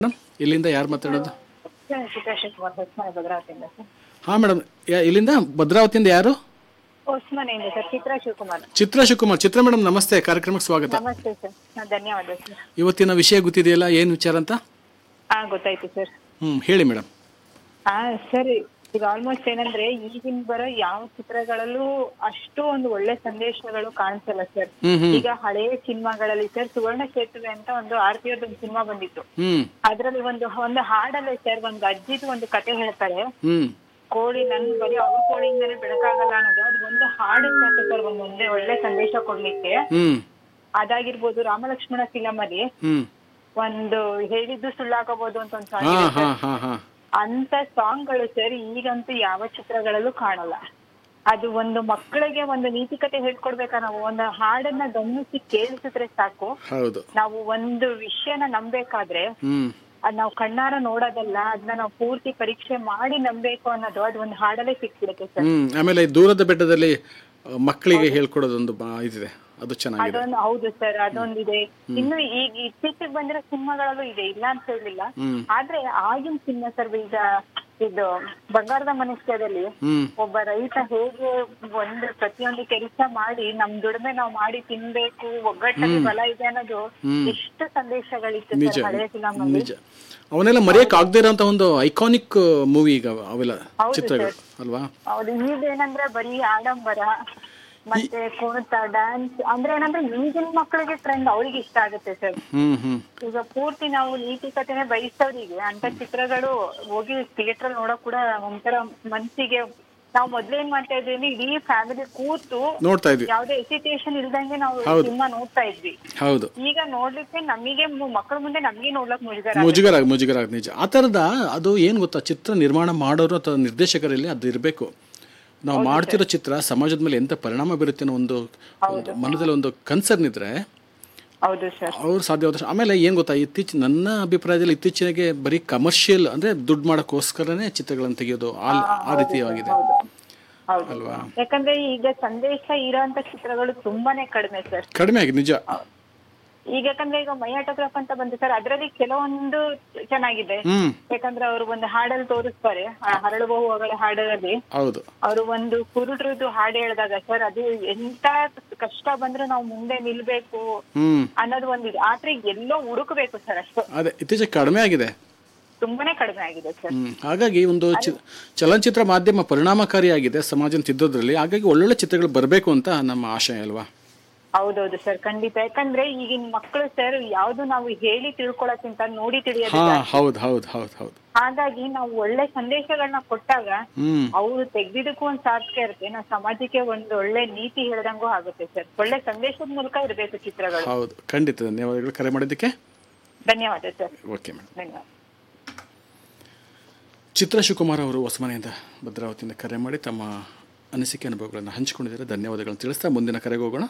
Madam ಇಲ್ಲಿಂದ ಯಾರು ಮಾತಾಡೋದು ಶಿವಕುಮಾರ್ ಹೊಸ್ಮನೆ ಭದ್ರಾವತಿಯಿಂದ ಸರ್ ಹಾಂ ಮೇಡಮ್ ಇಲ್ಲಿಂದ ಭದ್ರಾವತಿಯಿಂದ ಯಾರು ಹೊಸ್ಮನೆಯಿಂದ ಸರ್ ಚಿತ್ರಾ ಶಿವಕುಮಾರ್ ಚಿತ್ರ ಶಿವಕುಮಾರ್ ಚಿತ್ರ ಮೇಡಮ್ ನಮಸ್ತೆ ಕಾರ್ಯಕ್ರಮಕ್ಕೆ ಸ್ವಾಗತ ನಮಸ್ತೆ ಸರ್ ಹಾ, ಧನ್ಯವಾದ ಸರ್ ಇವತ್ತಿನ ವಿಷಯ ಗೊತ್ತಿದೆಯಲ್ಲ ಏನು ವಿಚಾರ ಅಂತ ಹಾ ಗೊತ್ತಾಯ್ತು ಸರ್ ಹ್ಞೂ ಹೇಳಿ ಮೇಡಮ್ ಹಾ ಸರ್ ಈಗ ಆಲ್ಮೋಸ್ಟ್ ಏನಂದ್ರೆ ಈಗಿನ ಬರೋ ಯಾವ ಚಿತ್ರಗಳಲ್ಲೂ ಅಷ್ಟು ಒಂದು ಒಳ್ಳೆ ಸಂದೇಶಗಳು ಕಾಣಿಸಲ್ಲ ಸರ್ ಹ್ಮ್ ಹ್ಮ್ ಈಗ ಹಳೆಯ ಸಿನಿಮಾಗಳಲ್ಲಿ ಸರ್ ಸುವರ್ಣ ಸೇತುವೆ ಅಂತ ಒಂದು ಆರ್ತಿಯವ್ರದ್ದು ಒಂದು ಸಿನಿಮಾ ಬಂದಿತ್ತು ಹ್ಞೂ ಅದ್ರಲ್ಲಿ ಒಂದು ಒಂದು ಹಾಡಲ್ಲೇ ಸರ್ ಒಂದು ಅಜ್ಜಿದು ಒಂದು ಕತೆ ಹೇಳ್ತಾರೆ ಹ್ಞೂ ಕೋಳಿ ನನ್ ಬರೀ ಅವ್ರ ಕೋಳಿಯಿಂದನೇ ಬೆಳಕಾಗಲ್ಲ ಅನ್ನೋದು ಅದು ಒಂದು ಹಾಡು ಸಾಕು ಸರ್ ಒಂದು ಒಳ್ಳೆ ಒಳ್ಳೆ ಸಂದೇಶ ಕೊಡ್ಲಿಕ್ಕೆ ಹ್ಞೂ ಅದಾಗಿರ್ಬೋದು ರಾಮಲಕ್ಷ್ಮಣ ಫಿಲಂ ಅಲ್ಲಿ ಹ್ಞೂ ಒಂದು ಹೇಳಿದ್ದು ಸುಳ್ಳಾಗಬಹುದು ಅಂತ ಒಂದು ಸಾಂಗ್ ಹಾಂ ಇದೆ ಹಾಂ ಸರ್. ಹಾಂ ಹಾಂ ಅಂತ ಸಾಂಗ್ಗಳು ಸರ್ ಈಗಂತೂ ಯಾವ ಚಿತ್ರಗಳಲ್ಲೂ ಕಾಣಲ್ಲ ಅದು ಒಂದು ಮಕ್ಕಳಿಗೆ ಒಂದು ನೀತಿಕತೆ ಹೇಳ್ಕೊಡ್ಬೇಕಾ ನಾವು ಒಂದು ಹಾಡನ್ನ ಗಮನಿಸಿ ಕೇಳಿಸಿದ್ರೆ ಸಾಕು ಹೌದು ನಾವು ಒಂದು ವಿಷಯನ ನಂಬೇಕಾದ್ರೆ ಹ್ಞೂ ಅದ್ ನಾವು ಕಣ್ಣಾರ ನೋಡೋದಲ್ಲ ಅದನ್ನ ನಾವು ಪೂರ್ತಿ ಪರೀಕ್ಷೆ ಮಾಡಿ ನಂಬೇಕು ಅನ್ನೋದು ಅದು ಒಂದು ಹಾಡಲ್ಲೇ ಸಿಕ್ಬಿಡುತ್ತೆ ಸರ್ ಹ್ಞೂ ಆಮೇಲೆ ಈ ದೂರದ ಬೆಟ್ಟದಲ್ಲಿ ಆ, ಮಕ್ಕಳಿಗೆ ಹೇಳ್ಕೊಡೋದೊಂದು ಬಾ ಇದಿದೆ ಅದು ಚೆನ್ನಾಗಿದೆ ಅದೊಂದು ಹೌದು ಸರ್ ಅದೊಂದಿದೆ ಇನ್ನು ಈಗ ಇತ್ತೀಚೆಗೆ ಬಂದಿರೋ ಸಿನಿಮಾಗಳಲ್ಲೂ ಇದೆ ಇಲ್ಲ ಅಂತ ಹೇಳಿಲ್ಲ ಹ್ಞೂ ಆದ್ರೆ ಆಗಿನ ಸಿನಿಮಾ ಸರ್ ಈಗ ಇದು ಬಂಗಾರದ ಮನುಷ್ಯದಲ್ಲಿ ಹ್ಞೂ ಒಬ್ಬ ರೈತ ಹೇಗೆ ಒಂದು ಪ್ರತಿಯೊಂದು ಕೆಲಸ ಮಾಡಿ ನಮ್ ದುಡಿಮೆ ನಾವು ಮಾಡಿ ತಿನ್ಬೇಕು ಒಗ್ಗಟ್ಟಲ್ಲಿ ಬಲ ಇದೆ ಅನ್ನೋದು ಎಷ್ಟು ಸಂದೇಶಗಳಿತ್ತು ನಿಜ ಸರ್ ಹಳೆಯ ಫಿಲಂ ಅಲ್ಲಿ ನಿಜ ಅವನ್ನೆಲ್ಲ ಮರೆಯಕ್ಕೆ ಆಗದೇ ಇರೋಂಥ ಒಂದು ಐಕಾನಿಕ್ ಮೂವಿ ಈಗ ಅವೆಲ್ಲ ಹೌದು ಚಿತ್ರಗಳು ಅಲ್ವಾ ಹೌದು ಈಗ ಏನಂದ್ರೆ ಬರೀ ಆಡಂಬರ ಮತ್ತೆ ಕುಣಿತ ಡ್ಯಾನ್ಸ್ ಅಂದ್ರೆ ಏನಂದ್ರೆ ಈಗಿನ ಮಕ್ಕಳಿಗೆ ಟ್ರೆಂಡ್ ಅವ್ರಿಗೆ ಇಷ್ಟ ಆಗುತ್ತೆ ಸರ್ ಹ್ಞೂ ಹ್ಞೂ ಈಗ ಪೂರ್ತಿ ನಾವು ನೀತಿಕತೆನೆ ಬಯಸೋರಿಗೆ ಅಂತ ಚಿತ್ರಗಳು ಹೋಗಿ ಥಿಯೇಟರ್ ನೋಡೋಕ್ ಕೂಡ ಒಂಥರ ಮನ್ಸಿಗೆ ನಾವು ಮೊದ್ಲೇನ್ ಮಾಡ್ತಾ ಇದ್ವಿ ಅಂದ್ರೆ ಇಡೀ ಫ್ಯಾಮಿಲಿ ಕೂತು ನೋಡ್ತಾ ಇದ್ವಿ ಯಾವ್ದೇ ಎಸಿಟೇಷನ್ ಇಲ್ದಂಗೆ ನಾವು ಸಿನಿಮಾ ನೋಡ್ತಾ ಇದ್ವಿ ಹೌದು ಈಗ ನೋಡ್ಲಿಕ್ಕೆ ನಮಗೆ ಮಕ್ಕಳ ಮುಂದೆ ನಮ್ಗೆ ನೋಡ್ಲಕ್ ಮುಜುಗರ ಮುಜುಗರ ಮುಜುಗರ ಆಗುತ್ತೆ ನಿಜ ಆ ಥರದ ಅದು ಏನು ಗೊತ್ತಾ ಚಿತ್ರ ನಿರ್ಮಾಣ ಮಾಡೋರು ಅಥವಾ ನಿರ್ದೇಶಕರಲ್ಲಿ ಅದು ಇರಬೇಕು ನಾವು ಮಾಡ್ತಿರೋ ಚಿತ್ರ ಸಮಾಜದ ಮೇಲೆ ಎಂಥ ಪರಿಣಾಮ ಬೀರುತ್ತೆ ಅನ್ನೋ ಒಂದು ಒಂದು ಮನದಲ್ಲಿ ಒಂದು ಕನ್ಸರ್ನ್ ಇದ್ದರೆ ಹೌದು ಸರ್ ಅವ್ರು ಸಾಧ್ಯವಾದಷ್ಟು ಆಮೇಲೆ ಏನು ಗೊತ್ತಾ ಇತ್ತೀಚಿನ ನನ್ನ ಅಭಿಪ್ರಾಯದಲ್ಲಿ ಇತ್ತೀಚೆಗೆ ಬರೀ ಕಮರ್ಷಿಯಲ್ ಅಂದರೆ ದುಡ್ಡು ಮಾಡೋಕ್ಕೋಸ್ಕರನೇ ಚಿತ್ರಗಳನ್ನು ತೆಗೆಯೋದು ಆ ಆ ರೀತಿಯಾಗಿದೆ ಹೌದು ಹೌದು ಅಲ್ವಾ ಯಾಕಂದ್ರೆ ಈಗ ಸಂದೇಶ ಇರೋಂತ ಚಿತ್ರಗಳು ತುಂಬಾನೇ ಕಡಿಮೆ ಸರ್ ಕಡಿಮೆ ಆಗಿದೆ ನಿಜ ಈಗ ಯಾಕಂದ್ರೆ ಈಗ ಮೈ ಆಟೋಗ್ರಾಫ್ ಅಂತ ಬಂತು ಸರ್ ಅದರಲ್ಲಿ ಕೆಲವೊಂದು ಚೆನ್ನಾಗಿದೆ ಹ್ಞೂ ಯಾಕಂದ್ರೆ ಅವರು ಒಂದು ಹಾಡಲ್ಲಿ ತೋರಿಸ್ತಾರೆ ಆ ಹರಳುವ ಹೂವುಗಳ ಹಾಡಲ್ಲಿ ಹೌದು ಅವರು ಒಂದು ಕುರುಡ್ರದ್ದು ಹಾಡು ಹೇಳಿದಾಗ ಸರ್ ಅದು ಎಂತ ಕಷ್ಟ ಬಂದ್ರು ನಾವು ಮುಂದೆ ನಿಲ್ಬೇಕು ಹ್ಞೂ ಅನ್ನೋದು ಒಂದಿದೆ ಆದ್ರೆ ಎಲ್ಲೋ ಹುಡುಕ್ಬೇಕು ಸರ್ ಅಷ್ಟು ಅದೇ ಇತ್ತೀಚೆಗೆ ಕಡಿಮೆ ಆಗಿದೆ ತುಂಬಾನೇ ಕಡಿಮೆ ಆಗಿದೆ ಸರ್ ಹ್ಮ್. ಹಾಗಾಗಿ ಒಂದು ಚಿ ಚಲನಚಿತ್ರ ಮಾಧ್ಯಮ ಪರಿಣಾಮಕಾರಿಯಾಗಿದೆ ಸಮಾಜ ತಿದ್ದೋದ್ರಲ್ಲಿ ಹಾಗಾಗಿ ಒಳ್ಳೊಳ್ಳೆ ಚಿತ್ರಗಳು ಬರಬೇಕು ಅಂತ ನಮ್ಮ ಆಶಯ ಅಲ್ವಾ ಹೌದೌದು ಸರ್ ಖಂಡಿತ ಯಾಕಂದ್ರೆ ಈಗಿನ ಮಕ್ಕಳು ಸರ್ ಯಾವ್ದು ನಾವು ಹೇಳಿ ತಿಳ್ಕೊಳಕ್ಕಿಂತ ನೋಡಿ ತಿಳಿಯೋದು ಹಾ ಹೌದು ಹೌದು ಹೌದು ಹೌದು ಹಾಗಾಗಿ ನಾವು ಒಳ್ಳೆ ಸಂದೇಶಗಳನ್ನ ಕೊಟ್ಟಾಗ ಹ್ಮ್ ಅವ್ರು ತೆಗ್ದಿದ್ದಕ್ಕೂ ಒಂದ್ ಸಾರ್ಥಕ ಇರುತ್ತೆ ನಾವು ಸಮಾಜಕ್ಕೆ ಒಂದು ಒಳ್ಳೆ ನೀತಿ ಹೇಳ್ದಂಗೂ ಆಗುತ್ತೆ ಸರ್ ಒಳ್ಳೆ ಸಂದೇಶದ ಮೂಲಕ ಇರಬೇಕು ಚಿತ್ರಗಳು ಹೌದು ಖಂಡಿತ ಧನ್ಯವಾದಗಳು ಕರೆ ಮಾಡಿದ್ದಕ್ಕೆ ಧನ್ಯವಾದ ಸರ್ ಓಕೆ ಮೇಡಮ್ ಧನ್ಯವಾದ ಚಿತ್ರ ಶಿವಕುಮಾರ್ ಅವರು ಹೊಸಮನೆಯಿಂದ ಭದ್ರಾವತಿಯಿಂದ ಕರೆ ಮಾಡಿ ತಮ್ಮ ಅನಿಸಿಕೆ ಅನುಭವಗಳನ್ನು ಹಂಚಿಕೊಂಡಿದ್ದಾರೆ ಧನ್ಯವಾದಗಳನ್ನು ತಿಳಿಸ್ತಾ ಮುಂದಿನ ಕರೆಗೆ ಹೋಗೋಣ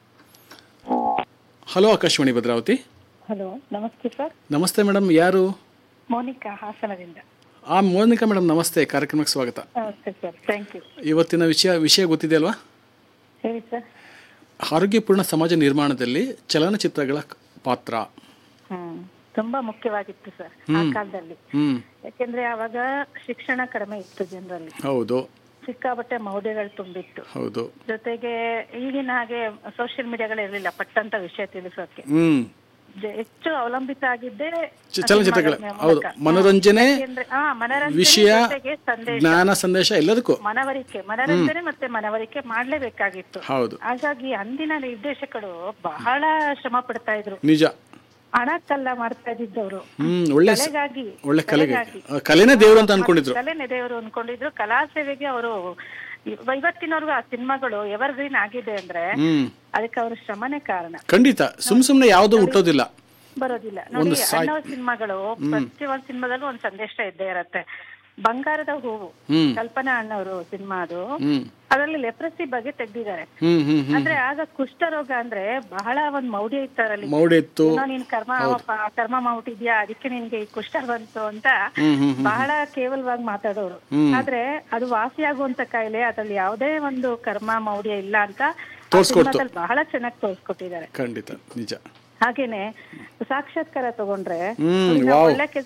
ಹಲೋ ಆಕಾಶವಾಣಿ ಭದ್ರಾವತಿ ಹಲೋ ನಮಸ್ತೆ ಸರ್ ನಮಸ್ತೆ ಮೇಡಮ್ ಯಾರು ಮೋನಿಕಾ ಹಾಸನದಿಂದ ಆ ಮೋನಿಕಾ ಮೇಡಮ್ ನಮಸ್ತೆ ಕಾರ್ಯಕ್ರಮಕ್ಕೆ ಸ್ವಾಗತ ನಮಸ್ತೆ ಸರ್ ಥ್ಯಾಂಕ್ ಯು ಇವತ್ತಿನ ವಿಷಯ ವಿಷಯ ಗೊತ್ತಿದೆ ಅಲ್ವಾ ಹೇಳಿ ಸರ್ ಆರೋಗ್ಯಪೂರ್ಣ ಸಮಾಜ ನಿರ್ಮಾಣದಲ್ಲಿ ಚಲನಚಿತ್ರಗಳ ಪಾತ್ರ ಹ್ಮ್ ತುಂಬಾ ಮುಖ್ಯವಾಗಿತ್ತು ಸರ್ ಆ ಕಾಲದಲ್ಲಿ ಹ್ಮ್ ಯಾಕೆಂದ್ರೆ ಅವಾಗ ಶಿಕ್ಷಣ ಕಡಿಮೆ ಇತ್ತು ಜನರಲ್ಲಿ ಹೌದು ಸಿಕ್ಕಾಬಟ್ಟೆ ಮೌಢ್ಯಗಳು ತುಂಬಿತ್ತು ಹೌದು ಜೊತೆಗೆ ಈಗಿನ ಹಾಗೆ ಸೋಷಿಯಲ್ ಮೀಡಿಯಾಗಳು ಇರಲಿಲ್ಲ ಪಟ್ಟಂತ ವಿಷಯ ತಿಳಿಸೋಕೆ ಹ್ಮ್ ಜ- ಹೆಚ್ಚು ಅವಲಂಬಿತ ಆಗಿದ್ದೇ ಚ- ಚಲನಚಿತ್ರಗಳ ಸಿನಿಮಾಗಳ ಹೌದು ಮೂಲಕ. ಮನೋರಂಜನೆ ಯಾಕೆಂದ್ರೆ ಆ ಮನರಂಜನೆ ವಿಷಯ ಜೊತೆಗೆ ಸಂದೇಶ ಜ್ಞಾನ ಸಂದೇಶ ಎಲ್ಲದಕ್ಕೂ ಮನವರಿಕೆ ಮನರಂಜನೆ ಮತ್ತೆ ಮನವರಿಕೆ ಮಾಡ್ಲೇಬೇಕಾಗಿತ್ತು ಹೌದು ಹಾಗಾಗಿ ಅಂದಿನ ನಿರ್ದೇಶಕರು ಬಹಳ ಶ್ರಮ ಪಡ್ತಾ ಇದ್ರು ನಿಜ ಹಣಕ್ಕೆಲ್ಲ ಮಾಡ್ತಾ ಇದ್ದಿದ್ದವರು ಹ್ಮ್ ಒಳ್ಳೆ ಸ- ಕಲೆಗಾಗಿ ಒಳ್ಳೆ ಕಲೆಗೆ ಕಲೆಗಾಗಿ. ಆ, ಕಲೆನೇ ದೇವರು ಅಂತ ಅನ್ಕೊಂಡಿದ್ರು ಕಲೆನೇ ದೇವರು ಅನ್ಕೊಂಡಿದ್ರು ಕಲಾ ಸೇವೆಗೆ ಅವರು ಇವತ್ತಿನವರೆಗೂ ಆ ಸಿನಿಮಾಗಳು ಎವರ್ ಗ್ರೀನ್ ಆಗಿದೆ ಅಂದ್ರೆ ಹ್ಮ್ ಅದಕ್ಕೆ ಅವ್ರ ಶ್ರಮನೇ ಕಾರಣ ಖಂಡಿತ ಸುಮ್ ಸುಮ್ನೆ ಯಾವ್ದು ಹುಟ್ಟೋದಿಲ್ಲ ಬರೋದಿಲ್ಲ ನೋಡಿ ಅಣ್ಣವ್ರ ಸಿನಿಮಾಗಳು ಪ್ರತಿ ಒಂದ್ ಸಿನಿಮಾದಲ್ಲೂ ಒಂದ್ ಸಂದೇಶ ಇದ್ದೇ ಇರತ್ತೆ ಬಂಗಾರದ ಹೂವು ಹ್ಮ್ ಕಲ್ಪನಾ ಅಣ್ಣವರು ಸಿನಿಮಾ ಅದು ಹ್ಮ್ ಅದರಲ್ಲಿ ಲೆಪ್ರಸಿ ಬಗ್ಗೆ ತೆಗ್ದಿದ್ದಾರೆ ಹ್ಮ್ ಹ್ಮ್ ಹ್ಮ್ ಅಂದ್ರೆ ಆಗ ಕುಷ್ಠರೋಗ ಅಂದ್ರೆ ಬಹಳ ಒಂದ್ ಮೌಢ್ಯ ಇತ್ತು ಅದರಲ್ಲಿ ಮೌಢ್ಯ ಇತ್ತು ಏನೋ ನೀನ್ ಕರ್ಮ ಪ- ಕರ್ಮ ಮಾಡ್ಬಿಟ್ಟಿದ್ಯಾ ಅದಕ್ಕೆ ನಿನ್ಗೆ ಈ ಕುಷ್ಠ ಬಂತು ಅಂತ ಹ್ಮ್ ಹ್ಮ್ ಬಹಳ ಕೇವಲವಾಗಿ ಮಾತಾಡೋರು ಆದ್ರೆ ಅದು ವಾಸಿಯಾಗುವಂತ ಕಾಯಿಲೆ ಅದ್ರಲ್ಲಿ ಯಾವುದೇ ಒಂದು ಕರ್ಮ ಮೌಢ್ಯ ಇಲ್ಲ ಅಂತ ಆ ಸಿನಿಮಾದಲ್ಲಿ ಬಹಳ ಚೆನ್ನಾಗಿ ತೋರಿಸ್ಕೊಟ್ಟಿದ್ದಾರೆ ಖಂಡಿತ ನಿಜ ಹಾಗೇನೆ ಸಾಕ್ಷಾತ್ಕಾರ ತಗೊಂಡ್ರೆ ಹ್ಮ್ ಈಗ ವಾವ್ ಒಳ್ಳೆ